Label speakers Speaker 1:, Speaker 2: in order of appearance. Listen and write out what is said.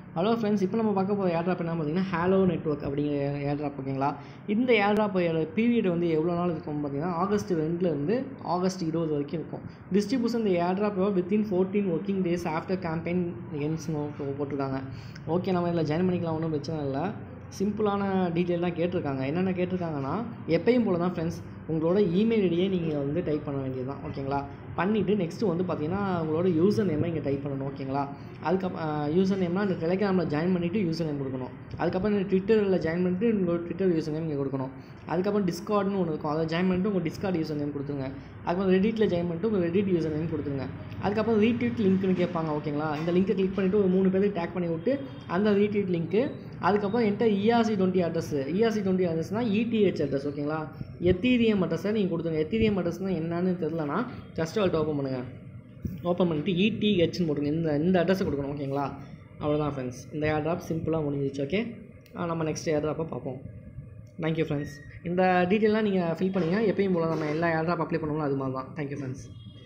Speaker 1: hello friends இப்போ நம்ம பார்க்க போகிற ஏர்ட்ராப் என்ன பார்த்தீங்கன்னா ஹேலோ நெட்ஒர்க் அப்படிங்கிற ஏர்ட்ராப் ஓகேங்களா இந்த ஏர்ட்ராப் பீரியட் வந்து எவ்வளோ நாள் இருக்கும் பார்த்தீங்கன்னா ஆகஸ்ட் ரெண்டுலேருந்து ஆகஸ்ட் இருபது வரைக்கும் இருக்கும் டிஸ்ட்ரிபியூஷன் இந்த airdrop within fourteen working days after campaign என்ஸ்னு போட்டிருக்காங்க ஓகே நம்ம இதில் ஜாயின் பண்ணிக்கலாம் ஒன்றும் பிரச்சனை இல்லை சிம்பிளான டீட்டெயில் தான் கேட்டிருக்காங்க என்னென்ன கேட்டிருக்காங்கன்னா எப்பயும் போல தான் ஃப்ரெண்ட்ஸ் உங்களோட இமெயில் ஐடியை நீங்கள் வந்து டைப் பண்ண வேண்டியது தான் ஓகேங்களா பண்ணிவிட்டு நெக்ஸ்ட்டு வந்து பார்த்தீங்கன்னா உங்களோட யூசர் நேமை இங்கே டைப் பண்ணணும் ஓகேங்களா அதுக்கப்புறம் யூசர் நேம்னா இந்த டெலிகிராமில் ஜாயின் பண்ணிவிட்டு யூசர் நேம் கொடுக்கணும் அதுக்கப்புறம் இந்த ட்விட்டரில் ஜாயின் பண்ணிட்டு உங்களோட ட்விட்டர் யூசர் நேம் இங்கே கொடுக்கணும் அதுக்கப்புறம் டிஸ்கார்ட்னு ஒன்று இருக்கும் அதை ஜாயின் பண்ணிட்டு உங்கள் டிஸ்கார்ட் யூசர் நேம் கொடுத்துருங்க அதுக்கப்புறம் ரெடிட்டில் ஜாயின் பண்ணிட்டு உங்கள் ரெடிட் யூசர் நேம் கொடுத்துருங்க அதுக்கப்புறம் ரீட்வீட் லிங்க்னு கேட்பாங்க ஓகேங்களா இந்த லிங்க்கை கிளிக் பண்ணிவிட்டு ஒரு மூணு பேருக்கு டேக் பண்ணி விட்டு அந்த ரீட்வீட் லிங்க்கு அதுக்கப்புறம் என்கிட்ட ERC twenty address ERC twenty அட்ரஸ்னால் இடிஹெச் அட்ரஸ் ஓகேங்களா எத்தீரியம் அட்ரஸை நீங்கள் கொடுத்துருங்க எத்தீரியம் அட்ரஸ்னால் என்னன்னு தெரிலனா ஜஸ்ட் அல்ட் ஓப்பன் பண்ணுங்கள் ஓப்பன் பண்ணிட்டு இடிஹெச்னு போட்டுங்க இந்த இந்த அட்ரஸை கொடுக்கணும் ஓகேங்களா அவ்வளோதான் ஃப்ரெண்ட்ஸ் இந்த ஏர்ட்ராப் சிம்பிளாக முடிஞ்சிச்சு ஓகே நம்ம நெக்ஸ்ட் ஏர்ட்ராப்பை பார்ப்போம் தேங்க்யூ ஃப்ரெண்ட்ஸ் இந்த டீட்டெயிலாம் நீங்கள் ஃபில் பண்ணிங்க எப்பயும் போல் நம்ம எல்லா ஏர்ட்ராப் அப்ளை பண்ணுவோம் அது மாதிரி தான் தேங்க்யூ ஃப்ரெண்ட்ஸ்